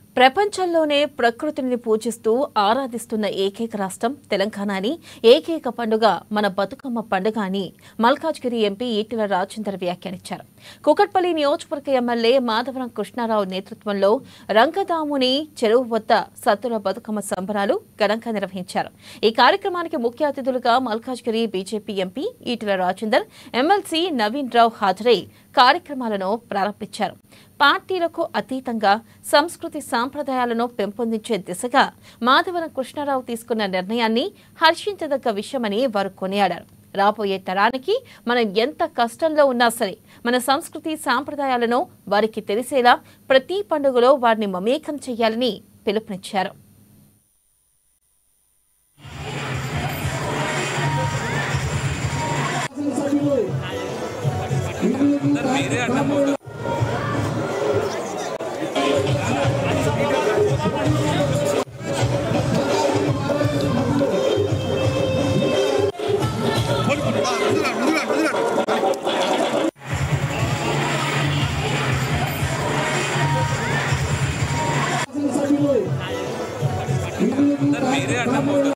ప్రపంచంలోనే ప్రకృతిని పూజిస్తూ ఆరాధిస్తున్న ఏకైక రాష్ట్రం తెలంగాణ అని ఏకైక పండుగ మన బతుకమ్మ పండుగ అని మల్కాజ్గిరి ఎంపీ ఈటెల రాజేందర్ వ్యాఖ్యానించారు కుకట్పల్లి నియోజకవర్గ ఎమ్మెల్యే మాధవరం కృష్ణారావు నేతృత్వంలో రంగదాముని చెరువు వద్ద సత్తుల బతుకమ్మ సంబరాలు ఘనంగా నిర్వహించారు ఈ కార్యక్రమానికి ముఖ్య అతిథులుగా Malkajgiri BJP MP Etela Rajender MLC Naveen Rao హాజరై కార్యక్రమాలను ప్రారంభించారు పార్టీలకు అతీతంగా సంస్కృతి సాంప్రదాయాలను పెంపొందించే దిశగా మాధవరం కృష్ణారావు తీసుకున్న నిర్ణయాన్ని హర్షించదగ్గ విషయమని వారు కొనియాడారు రాబోయే తరానికి మనం ఎంత కష్టంలో ఉన్నా సరే మన సంస్కృతి సాంప్రదాయాలను వారికి తెలిసేలా ప్రతి పండుగలో వారిని మమేకం చేయాలని పిలుపునిచ్చారు మీరే అన్నమో